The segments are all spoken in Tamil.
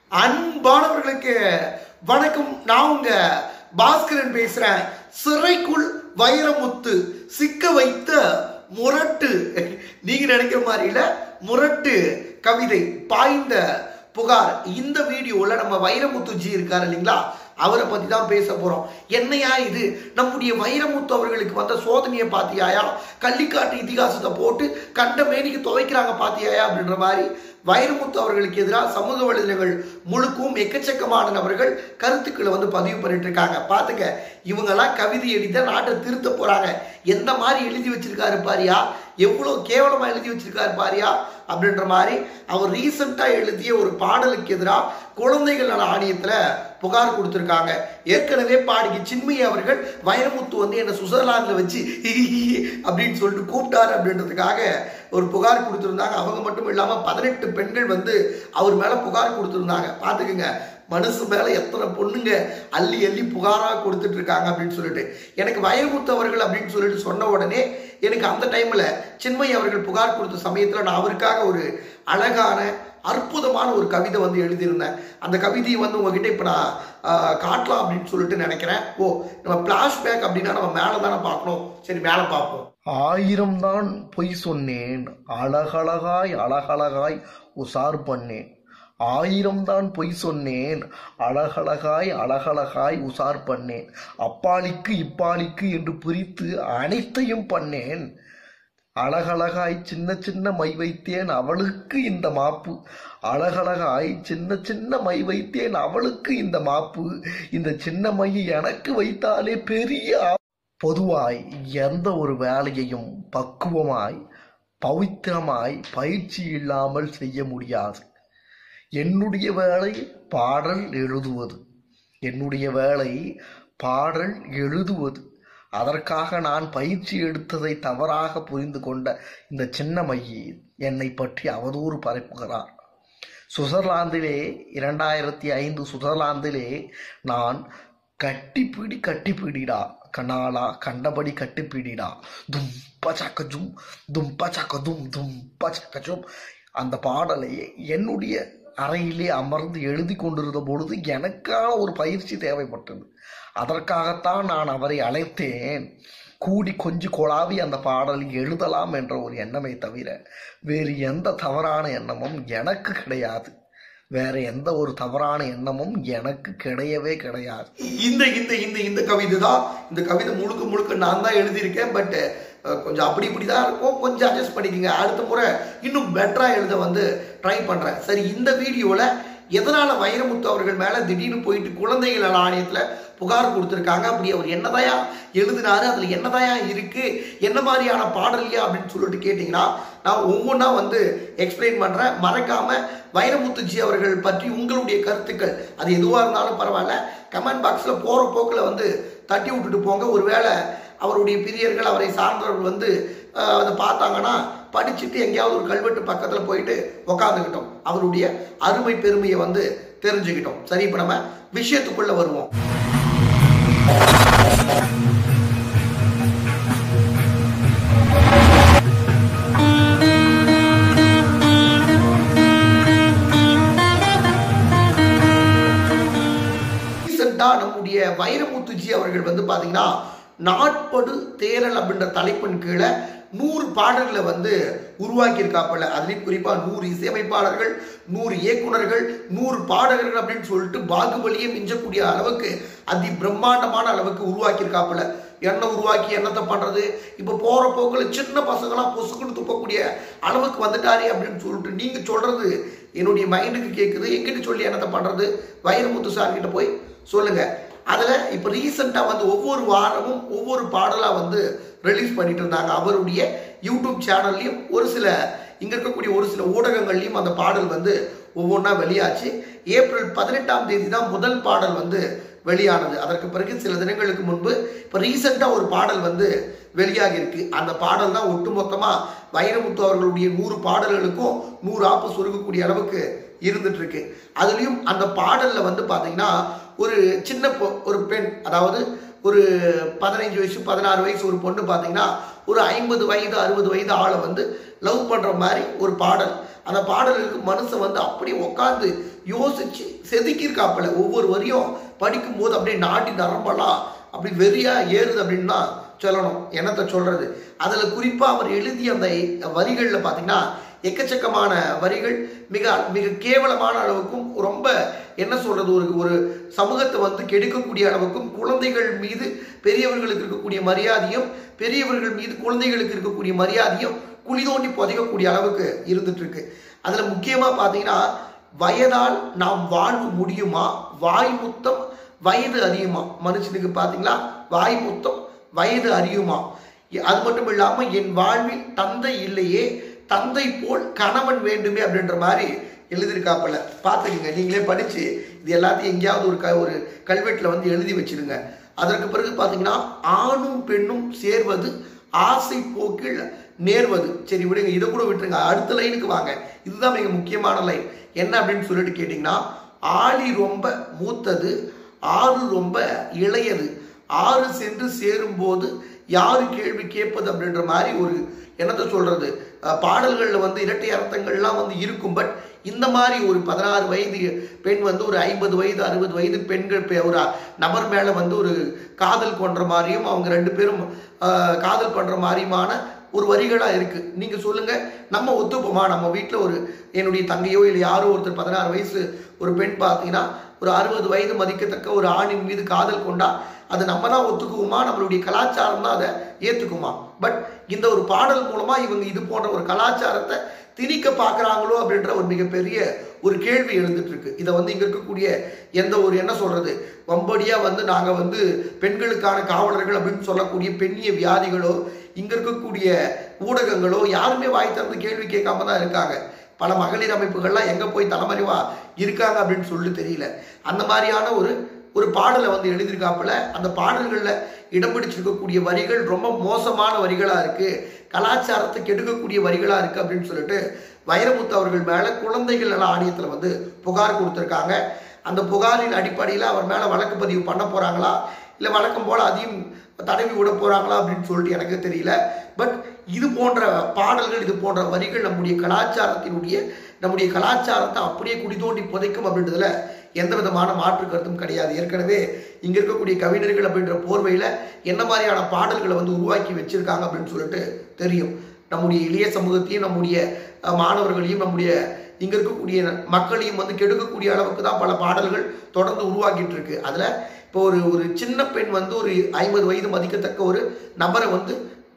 அன்பானவர்களுக்கு வணக்கம் நான் உங்க பாஸ்கரன் பேசுறேன் சிறைக்குள் வைரமுத்து சிக்க வைத்த முரட்டு நீங்க நினைக்கிற மாதிரி இல்ல முரட்டு கவிதை பாய்ந்த புகார் இந்த வீடியோல நம்ம வைரமுத்து ஜி இருக்காரு இல்லைங்களா அவரை பத்தி தான் பேச போறோம் என்னையா இது நம்முடைய வைரமுத்து அவர்களுக்கு வந்த சோதனையை பாத்தியாயா கள்ளிக்காட்டு இதிகாசத்தை போட்டு கண்ட மேனிக்கு துவைக்கிறாங்க பாத்தியாயா அப்படின்ற மாதிரி வைரமுத்து அவர்களுக்கு எதிராக சமூக வலைதளங்கள் முழுக்கும் எக்கச்சக்கமான நபர்கள் கருத்துக்களை வந்து பதிவு பண்ணிட்டு இருக்காங்க பாத்துங்க இவங்கெல்லாம் கவிதை எழுதி நாட்டை திருத்த போறாங்க எந்த மாதிரி எழுதி வச்சிருக்காரு பாரியா எவ்வளவு கேவலமா எழுதி வச்சிருக்காரு பாரியா அப்படின்ற மாதிரி அவர் ரீசெண்டா எழுதிய ஒரு பாடலுக்கு எதிராக குழந்தைகள் நல ஆணையத்துல புகார் கொடுத்திருக்காங்க ஏற்கனவே பாடிக்கு சின்மயி அவர்கள் வைரமுத்து வந்து என்ன சுவிட்சர்லாந்துல வச்சு அப்படின்னு சொல்லிட்டு கூப்பிட்டாரு அப்படின்றதுக்காக ஒரு புகார் கொடுத்திருந்தாங்க அவங்க மட்டும் இல்லாம பதினெட்டு பெண்கள் வந்து அவர் மேல புகார் கொடுத்திருந்தாங்க பாத்துக்குங்க மனசு மேல எத்தனை பொண்ணுங்க அள்ளி அள்ளி புகாரா கொடுத்துட்டு இருக்காங்க அப்படின்னு சொல்லிட்டு எனக்கு வைரமுத்து அவர்கள் அப்படின்னு சொல்லிட்டு சொன்ன உடனே எனக்கு அந்த டைம்ல சின்மயி அவர்கள் புகார் கொடுத்த சமயத்துல நான் அவருக்காக ஒரு அழகான அற்புதமான ஒரு கவிதை வந்து எழுதியிருந்தேன் அந்த கவிதையை வந்து உங்ககிட்ட இப்போ நான் ஆஹ், காட்டலாம் அப்படின்னு சொல்லிட்டு நினைக்கிறேன் ஓ நம்ம பிளாஷ்பேக் அப்படின்னா நம்ம மேலே தானே பார்க்கணும் சரி மேலே பார்ப்போம் ஆயிரம் தான் பொய் சொன்னேன் அழகழகாய் அழகழகாய் உசார் பண்ணேன் ஆயிரம் தான் பொய் சொன்னேன் அழகழகாய் அழகழகாய் உசார் பண்ணேன் அப்பாலிக்கு இப்பாலிக்கு என்று பிரித்து அனைத்தையும் பண்ணேன் அழகழகாய் சின்ன சின்ன மை வைத்தேன் அவளுக்கு இந்த மாப்பு அழகழகாய் சின்ன சின்ன மை வைத்தேன் அவளுக்கு இந்த மாப்பு இந்த சின்ன மை எனக்கு வைத்தாலே பெரிய ஆ- பொதுவாய் எந்த ஒரு வேலையையும் பக்குவமாய் பவித்திரமாய் பயிற்சி இல்லாமல் செய்ய முடியாது என்னுடைய வேலை பாடல் எழுதுவது என்னுடைய வேலை பாடல் எழுதுவது அதற்காக நான் பயிற்சி எடுத்ததை தவறாக புரிந்து கொண்ட இந்த சின்ன மையி என்னை பற்றி அவதூறு பரப்புகிறார் சுவிட்சர்லாந்திலே இரண்டாயிரத்தி ஐந்து சுவிட்சர்லாந்திலே நான் கட்டிப்பிடி கட்டிப்பிடிடா கனாலா கண்டபடி கட்டிப்பிடிடா தும்ப சக்கஜும் தும்ப சக்கதும் தும்ப சக்கஜும் அந்த பாடலை என்னுடைய அறையிலே அமர்ந்து எழுதி கொண்டிருந்த பொழுது எனக்கான ஒரு பயிற்சி தேவைப்பட்டது அதற்காகத்தான் நான் அவரை அழைத்தேன் கூடி கொஞ்சி கொளாவி அந்த பாடலை எழுதலாம் என்ற ஒரு எண்ணமே தவிர வேறு எந்த தவறான எண்ணமும் எனக்கு கிடையாது வேற எந்த ஒரு தவறான எண்ணமும் எனக்கு கிடையவே கிடையாது இந்த இந்த இந்த இந்த கவிதை தான் இந்த கவிதை முழுக்க முழுக்க நான் தான் எழுதியிருக்கேன் பட் கொஞ்சம் அப்படி இப்படி தான் இருக்கும் கொஞ்சம் அட்ஜஸ்ட் பண்ணிக்கோங்க அடுத்த முறை இன்னும் பெட்டராக எழுத வந்து ட்ரை பண்ணுறேன் சரி இந்த வீடியோவில் எதனால் வைரமுத்து அவர்கள் மேலே திடீர்னு போயிட்டு குழந்தைகள் நல ஆணையத்தில் புகார் கொடுத்துருக்காங்க அப்படி அவர் என்னதாயா எழுதினாரு அதில் என்னதாயா இருக்கு என்ன மாதிரியான பாடல்யா அப்படின்னு சொல்லிட்டு கேட்டிங்கன்னா நான் ஒவ்வொன்றா வந்து எக்ஸ்பிளைன் பண்ணுறேன் மறக்காம வைரமுத்து ஜி அவர்கள் பற்றி உங்களுடைய கருத்துக்கள் அது எதுவாக இருந்தாலும் பரவாயில்ல கமெண்ட் பாக்ஸில் போகிற போக்கில் வந்து தட்டி விட்டுட்டு போங்க ஒருவேளை அவருடைய பிரியர்கள் அவரை சார்ந்தவர்கள் வந்து அஹ், அதை பார்த்தாங்கன்னா படிச்சுட்டு எங்கேயாவது ஒரு கல்வெட்டு பக்கத்தில் போயிட்டு உக்காந்துக்கிட்டோம் அவருடைய அருமை பெருமையை வந்து தெரிஞ்சுக்கிட்டோம் சரி இப்போ நம்ம விஷயத்துக்குள்ள வருவோம் ரீசெண்டா நம்முடைய வைரமுத்துஜி அவர்கள் வந்து பாத்தீங்கன்னா நாட்படு தேரல் அப்படின்ற தலைப்பின் கீழே நூறு பாடல்களை வந்து உருவாக்கியிருக்காப்பல அதுலேயும் குறிப்பா நூறு இசையமைப்பாளர்கள் நூறு இயக்குனர்கள் நூறு பாடகர்கள் அப்படின்னு சொல்லிட்டு பாகுபலியை மிஞ்சக்கூடிய அளவுக்கு அதி பிரம்மாண்டமான அளவுக்கு உருவாக்கியிருக்காப்பல என்ன உருவாக்கி என்னத்தை பண்றது இப்போ போற போக்கில் சின்ன பசங்களாம் பொசுக்குன்னு துப்பக்கூடிய அளவுக்கு வந்துட்டாரே அப்படின்னு சொல்லிட்டு நீங்க சொல்றது என்னுடைய மைண்டுக்கு கேட்குது எங்கிட்ட சொல்லி என்னத்தை பண்றது வைரமுத்து சார் கிட்ட போய் சொல்லுங்க அதுல இப்போ ரீசெண்டா வந்து ஒவ்வொரு வாரமும் ஒவ்வொரு பாடலா வந்து ரிலீஸ் பண்ணிட்டு இருந்தாங்க அவருடைய யூடியூப் சேனல்லையும் ஒரு சில இங்க இருக்கக்கூடிய ஒரு சில ஊடகங்கள்லையும் அந்த பாடல் வந்து ஒவ்வொன்றா வெளியாச்சு ஏப்ரல் பதினெட்டாம் தேதி தான் முதல் பாடல் வந்து வெளியானது அதற்கு பிறகு சில தினங்களுக்கு முன்பு இப்போ ரீசெண்டாக ஒரு பாடல் வந்து வெளியாகி இருக்கு அந்த பாடல் தான் ஒட்டுமொத்தமா வைரமுத்து அவர்களுடைய நூறு பாடல்களுக்கும் நூறு ஆப்பு சுருக்கக்கூடிய அளவுக்கு இருந்துட்டு இருக்கு அதுலயும் அந்த பாடல்ல வந்து பாத்தீங்கன்னா ஒரு சின்ன பொ- ஒரு பெண் அதாவது ஒரு பதினைஞ்சு வயசு பதினாறு வயசு ஒரு பொண்ணு பாத்தீங்கன்னா ஒரு ஐம்பது வயது அறுபது வயது ஆளை வந்து லவ் பண்ற மாதிரி ஒரு பாடல் அந்த பாடலுக்கு மனுஷன் வந்து அப்படியே உட்காந்து யோசிச்சு செதுக்கியிருக்காப்புல ஒவ்வொரு வரியும் படிக்கும்போது அப்படியே நாட்டி நரம்பெல்லாம் அப்படி வெறியா ஏறுது அப்படின்னு தான் சொல்லணும் என்னத்தை சொல்றது அதுல குறிப்பா அவர் எழுதிய அந்த வரிகள்ல பாத்தீங்கன்னா எக்கச்சக்கமான வரிகள் மிக மிக கேவலமான அளவுக்கும் ரொம்ப என்ன சொல்றது ஒரு ஒரு சமூகத்தை வந்து கெடுக்கக்கூடிய அளவுக்கும் குழந்தைகள் மீது பெரியவர்களுக்கு இருக்கக்கூடிய மரியாதையும் பெரியவர்கள் மீது குழந்தைகளுக்கு இருக்கக்கூடிய மரியாதையும் குழி தோண்டி புதைக்கக்கூடிய அளவுக்கு இருந்துட்டு இருக்கு அதுல முக்கியமா பாத்தீங்கன்னா வயதால் நாம் வாழ்வு முடியுமா வாய் முத்தம் வயது அறியுமா மனுஷனுக்கு பாத்தீங்களா வாய் முத்தம் வயது அறியுமா அது மட்டும் இல்லாம என் வாழ்வில் தந்தை இல்லையே தந்தை போல் கணவன் வேண்டுமே அப்படின்ற மாதிரி எழுதியிருக்காப்புல பார்த்துக்குங்க நீங்களே படிச்சு இது எல்லாத்தையும் எங்கேயாவது ஒரு க ஒரு கல்வெட்டில் வந்து எழுதி வச்சிருங்க அதற்கு பிறகு பார்த்தீங்கன்னா ஆணும் பெண்ணும் சேர்வது ஆசை போக்கில் நேர்வது சரி விடுங்க இதை கூட விட்டுருங்க அடுத்த லைனுக்கு வாங்க இதுதான் மிக முக்கியமான லைன் என்ன அப்படின்னு சொல்லிட்டு கேட்டிங்கன்னா ஆளி ரொம்ப மூத்தது ஆறு ரொம்ப இளையது ஆறு சென்று சேரும்போது யாரு கேள்வி கேட்பது அப்படின்ற மாதிரி ஒரு என்னத்தை சொல்றது அஹ் பாடல்கள்ல வந்து இரட்டை அர்த்தங்கள்லாம் வந்து இருக்கும் பட் இந்த மாதிரி ஒரு பதினாறு வயது பெண் வந்து ஒரு ஐம்பது வயது அறுபது வயது பெண்கள் பே- ஒரு நபர் மேல வந்து ஒரு காதல் கொன்ற மாதிரியும் அவங்க ரெண்டு பேரும் அஹ், காதல் பண்ற மாதிரியுமான ஒரு வரிகளா இருக்கு நீங்க சொல்லுங்க நம்ம ஒத்துப்போமா நம்ம வீட்டில் ஒரு என்னுடைய தங்கையோ இல்லை யாரோ ஒருத்தர் பதினாறு வயசு ஒரு பெண் பார்த்தீங்கன்னா ஒரு அறுபது வயது மதிக்கத்தக்க ஒரு ஆணின் மீது காதல் கொண்டா அது நம்ம தான் ஒத்துக்குவோமா நம்மளுடைய கலாச்சாரம் தான் அதை ஏத்துக்குமா பட் இந்த ஒரு பாடல் மூலமா இவங்க இது போன்ற ஒரு கலாச்சாரத்தை திணிக்க பார்க்கறாங்களோ அப்படின்ற ஒரு மிகப்பெரிய ஒரு கேள்வி எழுந்துட்டு இருக்கு இதை வந்து இங்க இருக்கக்கூடிய எந்த ஒரு என்ன சொல்றது வம்படியா வந்து நாங்க வந்து பெண்களுக்கான காவலர்கள் அப்படின்னு சொல்லக்கூடிய பெண்ணிய வியாதிகளோ இங்க இருக்கக்கூடிய ஊடகங்களோ யாருமே வாய் திறந்து கேள்வி கேட்காம தான் இருக்காங்க பல மகளிர் அமைப்புகள்லாம் எங்க போய் தலைமறைவா இருக்காங்க அப்படின்னு சொல்லிட்டு தெரியல அந்த மாதிரியான ஒரு ஒரு பாடலை வந்து எழுதியிருக்காப்புல அந்த பாடல்கள்ல இடம் பிடிச்சிருக்கக்கூடிய வரிகள் ரொம்ப மோசமான வரிகளா இருக்கு கலாச்சாரத்தை கெடுக்கக்கூடிய வரிகளா இருக்கு அப்படின்னு சொல்லிட்டு வைரமுத்து அவர்கள் மேல குழந்தைகள் நல ஆணையத்துல வந்து புகார் கொடுத்திருக்காங்க அந்த புகாரின் அடிப்படையில் அவர் மேல வழக்கு பதிவு பண்ண போறாங்களா இல்லை வழக்கம் போல அதையும் தடவி விட போறாங்களா அப்படின்னு சொல்லிட்டு எனக்கு தெரியல பட் இது போன்ற பாடல்கள் இது போன்ற வரிகள் நம்முடைய கலாச்சாரத்தினுடைய நம்முடைய கலாச்சாரத்தை அப்படியே குடி தோண்டி புதைக்கும் அப்படின்றதுல எந்த விதமான மாற்று கருத்தும் கிடையாது ஏற்கனவே இங்க இருக்கக்கூடிய கவிஞர்கள் அப்படின்ற போர்வையில என்ன மாதிரியான பாடல்களை வந்து உருவாக்கி வச்சிருக்காங்க அப்படின்னு சொல்லிட்டு தெரியும் நம்முடைய இளைய சமூகத்தையும் நம்முடைய அஹ், மாணவர்களையும் நம்முடைய இங்க இருக்கக்கூடிய மக்களையும் வந்து கெடுக்கக்கூடிய அளவுக்கு தான் பல பாடல்கள் தொடர்ந்து உருவாக்கிட்டு இருக்கு அதுல இப்போ ஒரு ஒரு சின்ன பெண் வந்து ஒரு ஐம்பது வயது மதிக்கத்தக்க ஒரு நபரை வந்து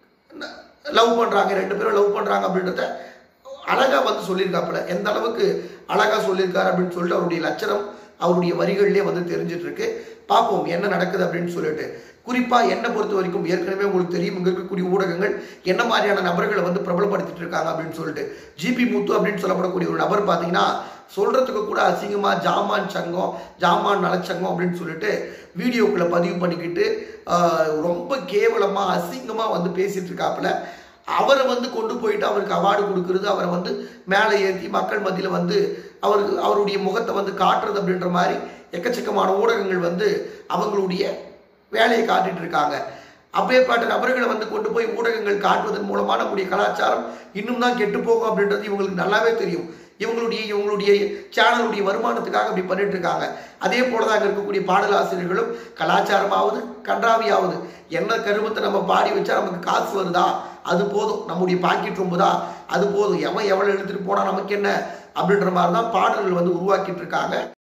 லவ் பண்றாங்க ரெண்டு பேரும் லவ் பண்றாங்க அப்படின்றத அழகா வந்து சொல்லியிருக்காப்புல எந்த அளவுக்கு அழகா சொல்லியிருக்காரு அப்படின்னு சொல்லிட்டு அவருடைய லட்சணம் அவருடைய வரிகள்லேயே வந்து தெரிஞ்சிட்டு இருக்கு பார்ப்போம் என்ன நடக்குது அப்படின்னு சொல்லிட்டு குறிப்பா என்னை பொறுத்த வரைக்கும் ஏற்கனவே உங்களுக்கு தெரியும் இங்க இருக்கக்கூடிய ஊடகங்கள் என்ன மாதிரியான நபர்களை வந்து பிரபலப்படுத்திட்டு இருக்காங்க அப்படின்னு சொல்லிட்டு ஜிபி முத்து அப்படின்னு சொல்லப்படக்கூடிய ஒரு நபர் பார்த்தீங்கன்னா சொல்றதுக்கு கூட அசிங்கமா ஜாமான் சங்கம் ஜாமான் நலச்சங்கம் அப்படின்னு சொல்லிட்டு வீடியோக்குள்ள பதிவு பண்ணிக்கிட்டு ஆஹ், ரொம்ப கேவலமா அசிங்கமா வந்து பேசிட்டு இருக்காப்புல அவரை வந்து கொண்டு போயிட்டு அவருக்கு அவார்டு கொடுக்கறது அவரை வந்து மேலே ஏற்றி மக்கள் மத்தியில் வந்து அவருக்கு அவருடைய முகத்தை வந்து காட்டுறது அப்படின்ற மாதிரி எக்கச்சக்கமான ஊடகங்கள் வந்து அவங்களுடைய வேலையை காட்டிட்டு இருக்காங்க அப்பேற்பட்ட நபர்களை வந்து கொண்டு போய் ஊடகங்கள் காட்டுவதன் மூலமா நம்முடைய கலாச்சாரம் இன்னும் தான் கெட்டு போகும் அப்படின்றது இவங்களுக்கு நல்லாவே தெரியும் இவங்களுடைய இவங்களுடைய சேனலுடைய வருமானத்துக்காக அப்படி பண்ணிட்டு இருக்காங்க அதே போலதான் அங்க இருக்கக்கூடிய பாடலாசிரியர்களும் கலாச்சாரமாவது கன்றாவியாவது என்ன கருமத்தை நம்ம பாடி வச்சா நமக்கு காசு வருதா அது போதும் நம்முடைய பாக்கெட் ரொம்புதா அது போதும் எவன் எவ்வளவு எடுத்துட்டு போனா நமக்கு என்ன அப்படின்ற மாதிரி தான் பாடல்கள் வந்து உருவாக்கிட்டு இருக்காங்க